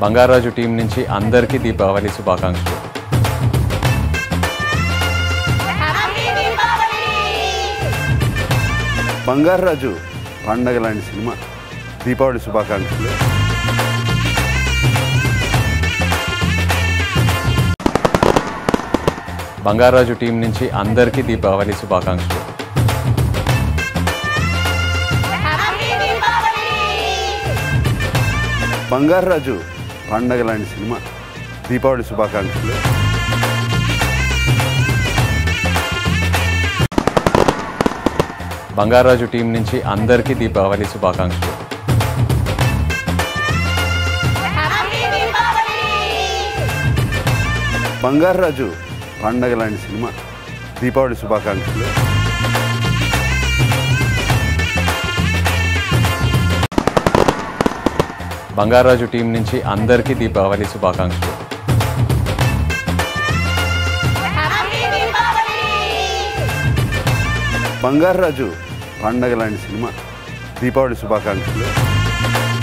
Bangarraju team నుంచి అందరికీ దీపావళి శుభాకాంక్షలు బంగారాజు పండగ లాంటి సినిమా దీపావళి శుభాకాంక్షలు బంగారాజు టీం నుంచి అందరికీ దీపావళి శుభాకాంక్షలు బంగారాజు పండగ లాంటి సినిమా దీపావళి శుభాకాంక్షలు బంగారాజు టీం నుంచి అందరికీ దీపావళి శుభాకాంక్షలు బంగారాజు పండగ లాంటి సినిమా దీపావళి శుభాకాంక్షలు బంగారాజు టీం నుంచి అందరికీ దీపావళి శుభాకాంక్షలు బంగారాజు పండగ లాంటి సినిమా దీపావళి శుభాకాంక్షలు